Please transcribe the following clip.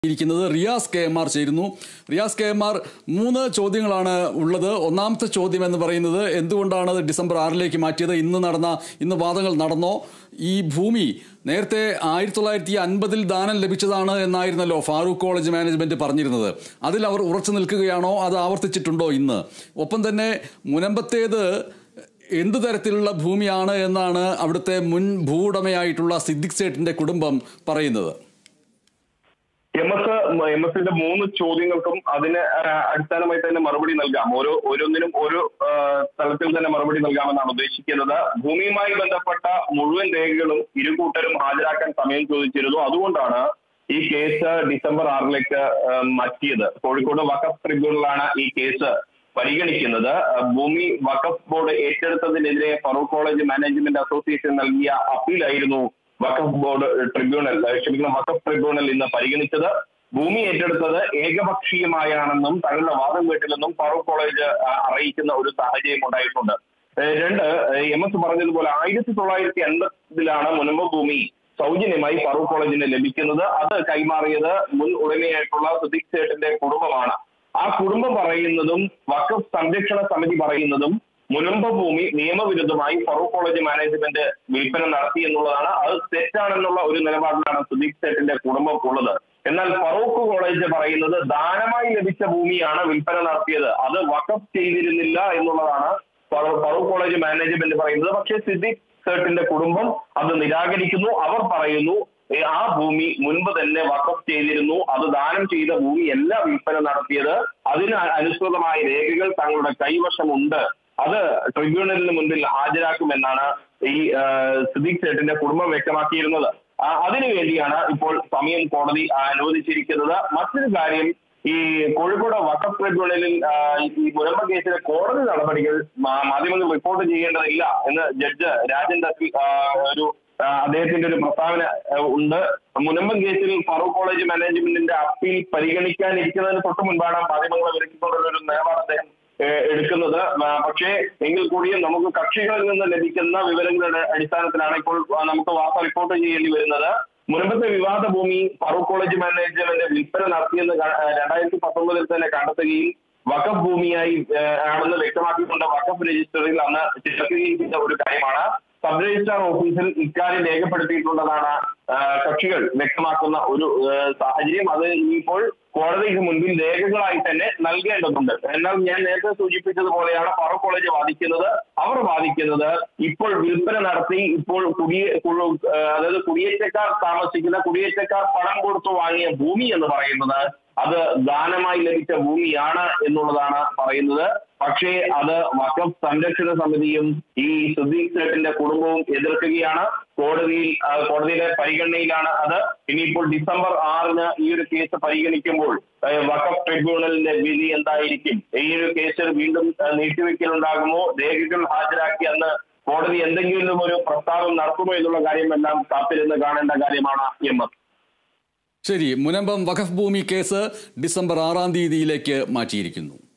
ഇരിക്കുന്നത് Riyas K M R ചേരുന്നു Riyas K M R മൂന്ന് ചോദ്യങ്ങളാണ് ഉള്ളത് ഒന്നാമത്തെ ചോദ്യം എന്ന് പറയുന്നത് എന്തുകൊണ്ടാണ് അത് ഡിസംബർ ആറിലേക്ക് മാറ്റിയത് ഇന്ന് നടന്ന ഇന്ന് വാദങ്ങൾ നടന്നോ ഈ ഭൂമി നേരത്തെ ആയിരത്തി തൊള്ളായിരത്തി അൻപതിൽ ദാനം ലഭിച്ചതാണ് എന്നായിരുന്നല്ലോ ഫാറൂഖ് കോളേജ് മാനേജ്മെന്റ് പറഞ്ഞിരുന്നത് അതിൽ അവർ ഉറച്ചു നിൽക്കുകയാണോ അത് ആവർത്തിച്ചിട്ടുണ്ടോ ഇന്ന് ഒപ്പം തന്നെ മുനമ്പത്തേത് എന്ത് തരത്തിലുള്ള ഭൂമിയാണ് എന്നാണ് അവിടുത്തെ മുൻ ഭൂവുടമയായിട്ടുള്ള സിദ്ദിഖ് സേട്ടിന്റെ കുടുംബം പറയുന്നത് എം എസ് എം എസിന്റെ മൂന്ന് ചോദ്യങ്ങൾക്കും അതിന് ആ, അടിസ്ഥാനമായി തന്നെ മറുപടി നൽകാം ഓരോ ഓരോന്നിനും ഓരോ ആ, തലത്തിൽ തന്നെ മറുപടി നൽകാമെന്നാണ് ഉദ്ദേശിക്കുന്നത് ഭൂമിയുമായി ബന്ധപ്പെട്ട മുഴുവൻ രേഖകളും ഇരുകൂട്ടരും ഹാജരാക്കാൻ സമയം ചോദിച്ചിരുന്നു അതുകൊണ്ടാണ് ഈ കേസ് ഡിസംബർ ആറിലേക്ക് ആ, മാറ്റിയത് കോഴിക്കോട് വഖഫ് ട്രിബ്യൂണലാണ് ഈ കേസ് പരിഗണിക്കുന്നത് ആ, ഭൂമി വഖഫ് ബോർഡ് ഏറ്റെടുത്തതിനെതിരെ ഫറൂഖ് കോളേജ് മാനേജ്മെന്റ് അസോസിയേഷൻ നൽകിയ അപ്പീലായിരുന്നു വഖഫ് ബോർഡ് ട്രിബ്യൂണൽ ഏഹ് ക്ഷമിക്കണം വഖഫ് ട്രിബ്യൂണൽ ഇന്ന് പരിഗണിച്ചത് ഭൂമി ഏറ്റെടുത്തത് ഏകപക്ഷീയമായാണെന്നും തങ്ങളുടെ വാദം കേട്ടില്ലെന്നും ഫറൂഖ് കോളേജ് ആ, അറിയിക്കുന്ന ഒരു സാഹചര്യം ഉണ്ടായിട്ടുണ്ട് ഏഹ് രണ്ട് ഏഹ് എം എസ് പറഞ്ഞതുപോലെ ആയിരത്തി തൊള്ളായിരത്തി എൺപതിലാണ് മുനമ്പ് ഭൂമി സൗജന്യമായി ഫറൂഖ് കോളേജിന് ലഭിക്കുന്നത് അത് കൈമാറിയത് മുൻ ഉടമയായിട്ടുള്ള സുദീഖ് സേട്ടിന്റെ കുടുംബമാണ് ആ കുടുംബം പറയുന്നതും വഖഫ് സംരക്ഷണ സമിതി പറയുന്നതും മുനമ്പ ഭൂമി നിയമവിരുദ്ധമായി ഫറൂഖ് കോളേജ് മാനേജ്മെന്റ് വിൽപ്പന നടത്തി എന്നുള്ളതാണ് അത് തെറ്റാണെന്നുള്ള ഒരു നിലപാടിലാണ് സുദീപ് സേട്ടിന്റെ കുടുംബം ഉള്ളത് എന്നാൽ ഫറൂഖ് കോളേജ് പറയുന്നത് ദാനമായി ലഭിച്ച ഭൂമിയാണ് വിൽപ്പന നടത്തിയത് അത് വഖഫ് ചെയ്തിരുന്നില്ല എന്നുള്ളതാണ് ഫറൂ- ഫറൂഖ് കോളേജ് മാനേജ്മെന്റ് പറയുന്നത് പക്ഷേ സിദ്ദിഖ് സേട്ടിന്റെ കുടുംബം അത് നിരാകരിക്കുന്നു അവർ പറയുന്നു "ഏ, ആ ഭൂമി മുൻപ് തന്നെ വഖഫ് ചെയ്തിരുന്നു അത് ദാനം ചെയ്ത ഭൂമിയല്ല വിൽപ്പന നടത്തിയത് അതിന് അനുസൃതമായ രേഖകൾ തങ്ങളുടെ കൈവശമുണ്ട് അത് ട്രിബ്യൂണലിന് മുൻപിൽ ഹാജരാക്കുമെന്നാണ് ഈ ആ, സിദ്ദിഖ് സേട്ടിന്റെ കുടുംബം വ്യക്തമാക്കിയിരുന്നത് ആ, അതിനുവേണ്ടിയാണ് ഇപ്പോൾ സമയം കോടതി അനുവദിച്ചിരിക്കുന്നത് മറ്റൊരു കാര്യം ഈ കോഴിക്കോട് വഖഫ് ട്രിബ്യൂണലിൽ ആ, ഈ മുനമ്പ കേസിലെ കോടതി നടപടികൾ മാ- മാധ്യമങ്ങൾ റിപ്പോർട്ട് ചെയ്യേണ്ടതില്ല എന്ന് ജഡ്ജ് രാജൻ ദത്തി ആ, ഒരു ആ, അദ്ദേഹത്തിന്റെ ഒരു പ്രസ്താവന ആ, ഉണ്ട് മുനമ്പം കേസിൽ ഫറൂഖ് കോളേജ് മാനേജ്മെന്റിന്റെ അപ്പീൽ പരിഗണിക്കാനിരിക്കുന്നതിന് തൊട്ട് മുൻപാണ് മാധ്യമങ്ങളെ വിലക്കിക്കൊണ്ടുള്ള ഒരു നിലപാട് അദ്ദേഹം ഏഹ് എടുക്കുന്നത് ആ, പക്ഷേ എങ്കിൽ കൂടിയും നമുക്ക് കക്ഷികളിൽ നിന്ന് ലഭിക്കുന്ന വിവരങ്ങളുടെ അടിസ്ഥാനത്തിലാണ് ഇപ്പോൾ ആ, നമുക്ക് വാർത്ത റിപ്പോർട്ട് ചെയ്യേണ്ടി വരുന്നത് മുൻപത്തെ വിവാദ ഭൂമി ഫറൂഖ് കോളേജ് മാനേജ്മെന്റ് വിൽപ്പന നടത്തിയെന്ന് ക- ആ, രണ്ടായിരത്തി പത്തൊമ്പതിൽ തന്നെ കണ്ടെത്തുകയും വഖഫ് ഭൂമിയായി ഏഹ്, ആണെന്ന് വ്യക്തമാക്കിക്കൊണ്ട് വഖഫ് രജിസ്റ്ററിൽ അന്ന് ചേർക്കുകയും ചെയ്ത ഒരു കാര്യമാണ് സബ് രജിസ്ട്രാർ ഓഫീസിൽ ഇക്കാര്യം രേഖപ്പെടുത്തിയിട്ടുള്ളതാണ് ആ, കക്ഷികൾ വ്യക്തമാക്കുന്ന ഒരു ഏഹ്, സാഹചര്യം അത് ഇനിയിപ്പോൾ കോടതിക്ക് മുൻപിൽ രേഖകളായി തന്നെ നൽകേണ്ടതുണ്ട് എന്നാൽ ഞാൻ നേരത്തെ സൂചിപ്പിച്ചതുപോലെയാണ് ഫറൂഖ് കോളേജ് വാദിക്കുന്നത് അവർ വാദിക്കുന്നത് ഇപ്പോൾ വിൽപ്പന നടത്തി ഇപ്പോൾ കുടിയ കുഴു- ഏഹ്, അതായത് കുടിയേറ്റക്കാർ താമസിക്കുന്ന കുടിയേറ്റക്കാർ പണം കൊടുത്തു വാങ്ങിയ ഭൂമി എന്ന് പറയുന്നത് അത് ദാനമായി ലഭിച്ച ഭൂമിയാണ് എന്നുള്ളതാണ് പറയുന്നത് പക്ഷേ അത് വഖഫ് സംരക്ഷണ സമിതിയും ഈ സുദീഖ് സേട്ടിന്റെ കുടുംബവും എതിർക്കുകയാണ് കോടതിയിൽ ആ, കോടതിയുടെ പരിഗണനയിലാണ് അത് ഇനിയിപ്പോൾ ഡിസംബർ ആറിന് ഈ ഒരു കേസ് പരിഗണിക്കുമ്പോൾ ആ, വഖഫ് ട്രിബ്യൂണലിന്റെ വിധി എന്തായിരിക്കും ഈ ഒരു കേസിൽ വീണ്ടും ആ, നീട്ടിവെക്കലുണ്ടാകുമോ രേഖകൾ ഹാജരാക്കി അന്ന് കോടതി എന്തെങ്കിലും ഒരു പ്രസ്താവം നടത്തുമോ എന്നുള്ള കാര്യമെല്ലാം കാത്തിരുന്ന് കാണേണ്ട കാര്യമാണ് എം എസ് ശരി മുനമ്പം വഖഫ് ഭൂമി കേസ് ഡിസംബർ ആറാം തീയതിയിലേക്ക് മാറ്റിയിരിക്കുന്നു